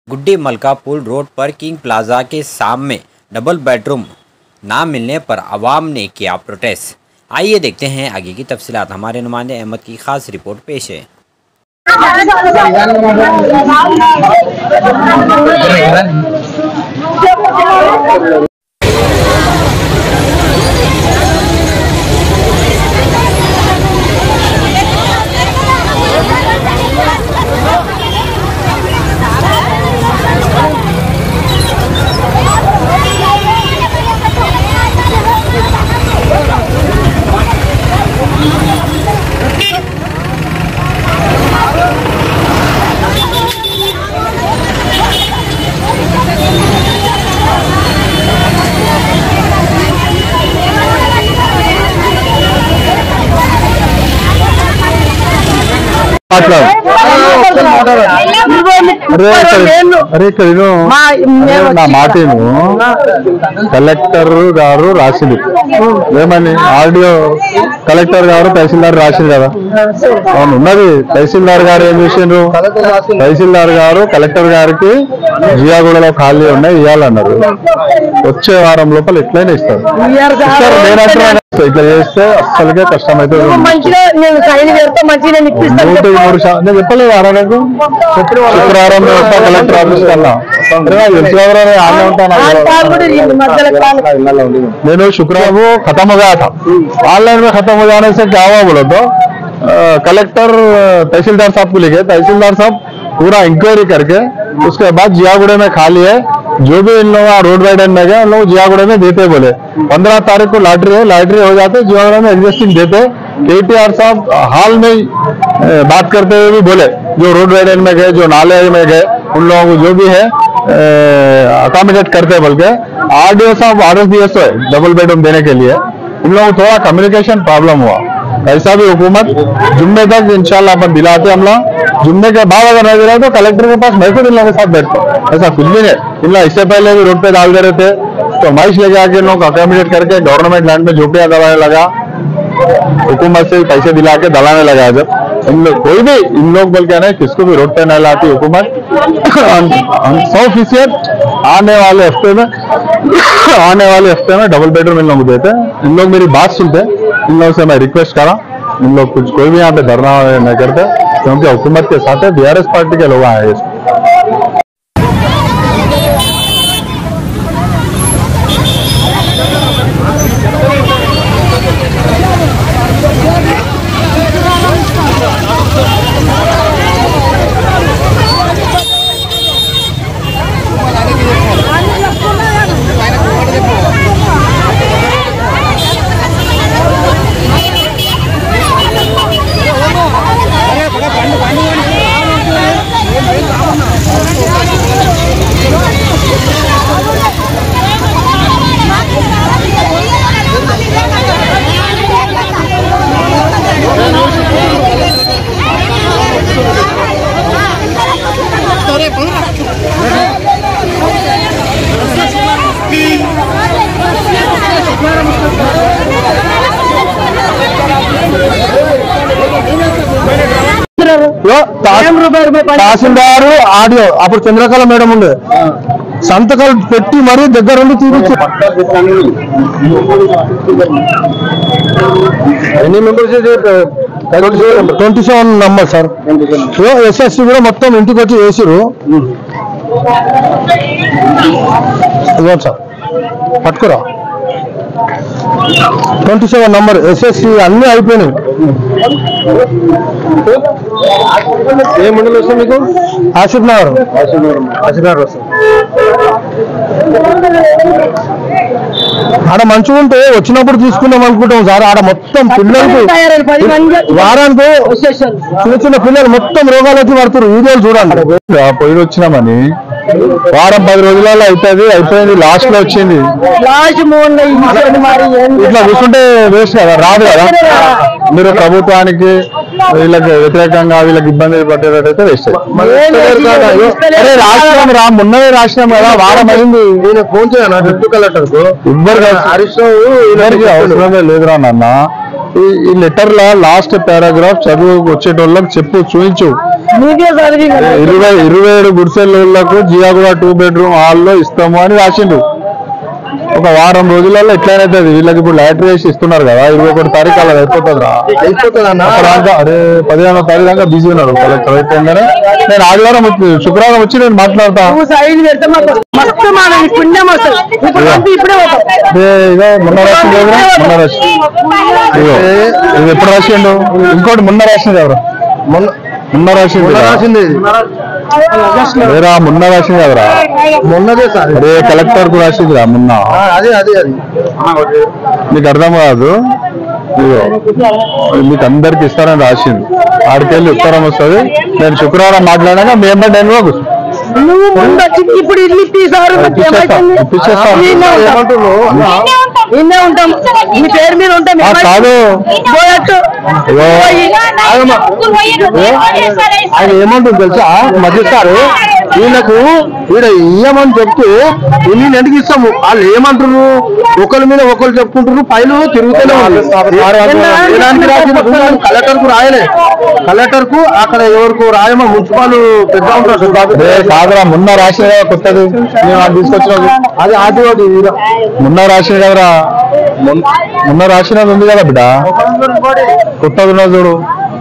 गुड्डी Malkapur road पर king plaza के सामने डबल बेडरूम ना मिलने पर आवाम ने किया प्रोटेस्ट आइए देखते हैं आगे की तफसीलात हमारे नुमाइंदे अहमद की खास रिपोर्ट पेश है మాట్లాడు అరే ఇక్కడ- అరే ఇక్కడ విను. అరే నా మాట విను. కలెక్టర్ గారు రాసింది ఏమని ఆడియో కలెక్టర్ గారు తహసీల్దార్ రాసింది కదా అవును ఉన్నది తహసీల్దార్ గారు ఏం చేసిండ్రు తహసీల్దార్ గారు కలెక్టర్ గారికి జియాగూడలో ఖాళీ ఉన్నాయి ఇవ్వాలన్నారు వచ్చే వారం లోపల ఎట్లయినా ఇస్తారు ఇస్తారు లేనట్టు ఇట్లా చేస్తే అస్సలుగా కష్టమైతే మంచిగా నేను సైన్ పెడితే మంచిగా నేను ఇప్పిస్తాను నూట మూడు శాతం నేను చెప్పలేదు వారా నీకు శుక్రవారం వస్తా కలెక్టర్ ఆఫీస్ కన్నా అరే నాకు తెలుసు కదరా, నేను ఆడనే ఉంటాను ఆ కారు కూడా ఈ మధ్యలో కాలు. నేను शुक्रवार वो खत्म हो गया था ऑनलाइन में खत्म हो जाने से क्या हुआ बोलो तो अ, कलेक्टर अ, तहसीलदार साहब को लिखे तहसीलदार साहब पूरा इंक्वायरी करके उसके बाद जियागुड़े में खाली है जो भी इन लोग रोड वाइडन में गए उन लोग जियागुड़े में देते बोले पंद्रह तारीख को लॉटरी है लॉटरी हो जाते जियागुड़े में एग्जिस्टिंग देते केटीआर साहब हाल में ही अ, बात करते हुए भी बोले जो रोड वाइडन में गए जो नाले में गए उन लोगों को जो भी है अकोमोडेट करते हैं बोल के आरडीओ साहब आर एस तो है डबल बेडरूम देने के लिए इन लोगों को थोड़ा कम्युनिकेशन प्रॉब्लम हुआ ऐसा भी हुकूमत जुम्मे तक इंशाल्लाह अपन दिलाते हम लोग जुम्मे के बाद अगर नहीं दिला तो कलेक्टर के पास मैं खुद इन लोगों के साथ बैठता हूँ ऐसा कुछ भी नहीं इन लोग इससे पहले भी रोड पे डाल दे रहे थे तो माइश लेके आके इन लोग अकोमोडेट करके गवर्नमेंट लैंड में झोपड़ियाँ दबाने लगा हुकूमत से पैसे दिला के दलाने लगा जब इन लोग कोई भी इन लोग बोल के नहीं किसको भी रोड पे नहीं लाती हुकूमत हम हम सौ फीसद आने वाले हफ्ते में आने वाले हफ्ते में डबल बेडरूम इन लोग को देते हैं इन लोग मेरी बात सुनते हैं इन लोगों से मैं रिक्वेस्ट करा इन लोग कुछ कोई भी यहाँ पे धरना नहीं करते क्योंकि हुकूमत के साथ है बीआरएस पार्टी के लोग आए हैं इसमें ఇగో తా- తహసీల్దారు ఆడియో అప్పుడు చంద్రకళ మేడం ఉండే సంతకాలు పెట్టి మరీ దగ్గరుండి తీపిచ్చు ఎన్ని members twenty seven number sir SSC కూడా మొత్తం ఇంటికి వచ్చి వేసిరు ఇదిగో సార్ పట్టుకురా ట్వంటీ సెవెన్ నంబర్ ఎస్ఎస్సి అన్ని అయిపోయినాయి ఏ మండలి వస్తుంది మీకు ఆసిఫ్ నగర్ ఆసిఫ్ నగర్ వస్తుంది ఆడ మంచిగా ఉంటే వచ్చినప్పుడు తీసుకుందాం అనుకుంటాం సార్ ఆడ మొత్తం పిల్లలకు తయారైన పది మంది వారానికి వచ్చేసారు. చిన్న చిన్న పిల్లలు మొత్తం రోగాలు వచ్చి పడుతున్నారు వీడియోలు చూడండి పోయి వచ్చినామని వారం పది రోజులలో అవుతుంది అయిపోయింది లాస్ట్ లో వచ్చింది లాస్ట్ మూడు నెలలు మరి ఏంది? ఇట్లా కూర్చుంటే వేస్ట్ కదా రాదు కదా మీరు ప్రభుత్వానికి వీళ్ళకి వ్యతిరేకంగా వీళ్ళకి ఇబ్బంది పడేటట్టయితే వేస్ట్ అరే రాష్ట్రం రా మొన్ననే రాష్ట్రం కదా వారం అయింది నేను ఫోన్ చేయను డిప్యూటీ కలెక్టర్ కు ఇవ్వరు హరీష్ రావు అవసరమే లేదురా నాన్న ఈ- ఈ లెటర్ లో లాస్ట్ పారాగ్రాఫ్ చదువు వచ్చేటోళ్ళకి చెప్పు చూపించు మీకే చదివి ఇరవై ఇరవై ఏడు గుడిసెలకు జియాగూడ టూ బెడ్రూమ్ హాల్లో ఇస్తాము అని రాసిండు ఒక వారం రోజులలో ఎట్లయితే వీళ్ళకి ఇప్పుడు లాటరీ వేసి ఇస్తున్నారు కదా ఇరవై ఒకటి తారీఖు అలా అయిపోతుంది రా అయిపోతుంది అరే పదిహేనో తారీఖు దాకా బిజీ ఉన్నారు కలెక్టర్ అయిపోయిందని నేను ఆదివారం వచ్చి- శుక్రవారం వచ్చి నేను మాట్లాడతా నువ్వు సైడ్ పెడితే మాకు మస్తు మన పుణ్యం వస్తుంది ఇప్పుడు పంపి ఇప్పుడే పోతాం ఏ, ఇగో మొన్న రాసింది ఎవరు మొన్న రాసింది ఇగో ఇది ఎప్పుడు రాసిండు ఇంకోటి మొన్న రాసింది ఎవరు మొన్న మొన్న రాసింది రాసింది వేరా మొన్న రాసింది ఎవరా మొన్నదే సార్ అరే కలెక్టర్ కు రాసింది రా మొన్న అదే అదే అది నీకు అర్థం కాదు ఇగో మీకు అందరికి ఇస్తారని రాసింది ఆడికెళ్ళి ఉత్తరం వస్తుంది నేను శుక్రవారం మాట్లాడాక మేము నేను కూర్చో నువ్వు ముందు వచ్చి ఇప్పుడు ఇల్లు ఇప్పిస్తారు ఇప్పిచ్చేస్తా, ఇప్పిచ్చేస్తా. ఇన్నే ఉంటాం మీ పేరు మీద ఉంటాం ఆ, కాదు పోయట్టు ఇగో ఆయన ఏమంటుంది తెలుసా మధ్యస్తారు వీళ్ళకు వీడ ఇయ్యమని చెప్తూ ఇన్ని ఎందుకు ఇస్తాము వాళ్ళు ఏమంటారు ఒకరి మీద ఒకరు చెప్పుకుంటారు పైలు తిరుగుతూనే కలెక్టర్ కు రాయలే కలెక్టర్ కు అక్కడ ఎవరికి రాయమో మున్సిపల్ పెద్ద ఉంటారు కాదురా మొన్న రాసిన కొత్తది మేము అది తీసుకొచ్చిన అది ఆర్టీఓది మొన్న రాసిన కదరా మొన్న- మొన్న రాసినది ఉంది కదా బిడ్డ కొత్తది ఉన్నది చూడు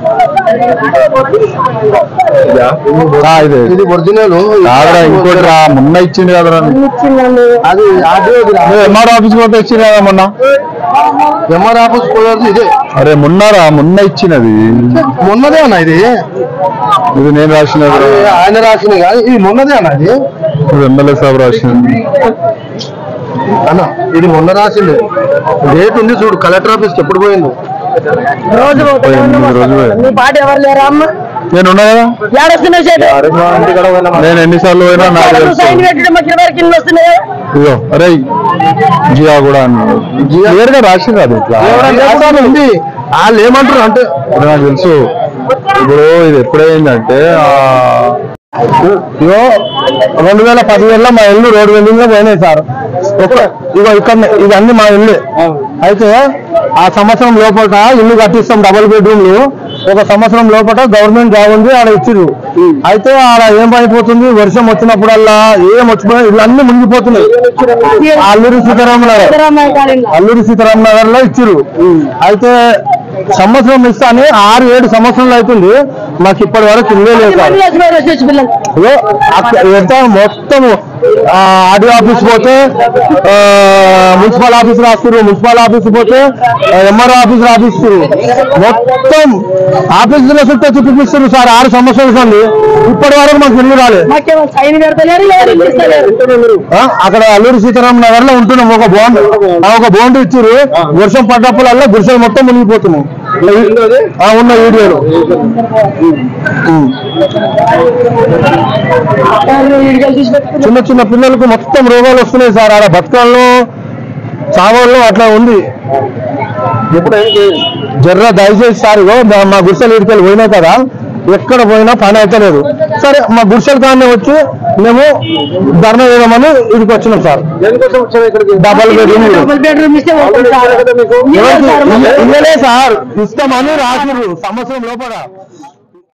ఆ, ఇదే ఇది ఒరిజినల్ కాదురా ఇంకోటి రా మొన్న ఇచ్చింది కదరా అది ఎంఆర్ ఆఫీస్ పోతే ఇచ్చింది కదా మొన్న ఎంఆర్ ఆఫీస్ పోయేది ఇదే అరే మొన్నరా మొన్న ఇచ్చినది మొన్నదే అన్న ఇది ఇది నేను రాసినది ఆయన రాసినది కాదు ఇది మొన్నదే అన్న ఇది ఇది ఎమ్మెల్యే సాబ్ రాసినది అన్న ఇది మొన్న రాసింది డేట్ ఉంది చూడు కలెక్టర్ ఆఫీస్కి ఎప్పుడు పోయింది రోజు పోయింది, రోజు పోయింది. నీ పాట ఎవరు లేరా అమ్మ నేను ఉన్నా కదా ఏడొస్తున్నావు చేతి నేను ఎన్నిసార్లు పోయినా నాకు నువ్వు తెలుసు సైన్ పెట్టడం వచ్చిన వరకు ఇల్లు వస్తున్నాయి ఇదిగో అరే జియా కూడా క్లియర్ గా రాసింది అది ఇట్లా ఉంది వాళ్ళు ఏమంటారు అంటే ఇప్పుడు నాకు తెలుసు ఇప్పుడు ఇది ఎప్పుడైందంటే ఆ, ఇగో రెండు వేల పదివేలలో మా ఇల్లు రోడ్డు వెల్లింగ్లో పోయినాయి సార్ ఒక ఇగో ఇక్కడ ఇవన్నీ మా ఇల్లు అయితే ఆ సంవత్సరం లోపల ఇల్లు కట్టిస్తాం డబుల్ బెడ్రూమ్లు ఒక సంవత్సరం లోపల గవర్నమెంట్ జాబ్ ఉంది ఆడ ఇచ్చిర్రు అయితే ఆడ ఏం అయిపోతుంది వర్షం వచ్చినప్పుడల్లా ఏం వచ్చిపోయినా ఇల్లు అన్ని మునిగిపోతున్నాయి అల్లూరి సీతారామ నగర్ అల్లూరి సీతారామ నగర్ లో ఇచ్చిర్రు అయితే సంవత్సరం ఇస్తానే ఆరు ఏడు సంవత్సరాలు అవుతుంది మాకు ఇప్పటి వరకు ఇల్లే లేదు సార్ ఇగో అక్క- ఎంత మొత్తం ఆర్డీ ఆఫీస్ పోతే ఆ, మున్సిపల్ ఆఫీస్ రాస్తారు మున్సిపల్ ఆఫీస్ పోతే ఎంఆర్ఓ ఆఫీస్ రాపిస్తారు మొత్తం ఆఫీసులో చుట్టూ చూపిస్తారు సార్ ఆరు సంవత్సరాల నుండి ఇప్పటి వరకు మాకు ఇల్లు రాలేదు మాకేమో సైన్ పెడతలేరు ఎవరు ఇల్లు ఇస్తలేరు ఆ, అక్కడ అల్లూరి సీతారాం నగర్ లో ఉంటున్నాం ఒక బాండ్ ఒక బాండ్ ఇచ్చారు వర్షం పడ్డప్పుడల్లా గుడిసెలు మొత్తం మునిగిపోతున్నాం ఆ, ఉన్న వీడియోలో ఉమ్. వీడియోలు తీసి పెట్టుకున్నారు. చిన్న చిన్న పిల్లలకు మొత్తం రోగాలు వస్తున్నాయి సార్ ఆడ బతకాల్లో చావాల్లో అట్లా ఉంది జర్ర దయచేసి సార్ ఇగో మా- మా గుడిసెలు ఇటుకెళ్ళి పోయినాయి కదా ఎక్కడ పోయినా పని అయితే లేదు సరే మా గుడిసెల కానీ వచ్చి మేము ధర్నా చేయమని ఇదికి వచ్చినాం sir double bedroom double bedroom ఇస్తే ఓకే సార్. ఇవ్వండి సార్ మాకు. ఇల్లలే సార్ ఇస్తామని రాసిర్రు సంవత్సరం లోపల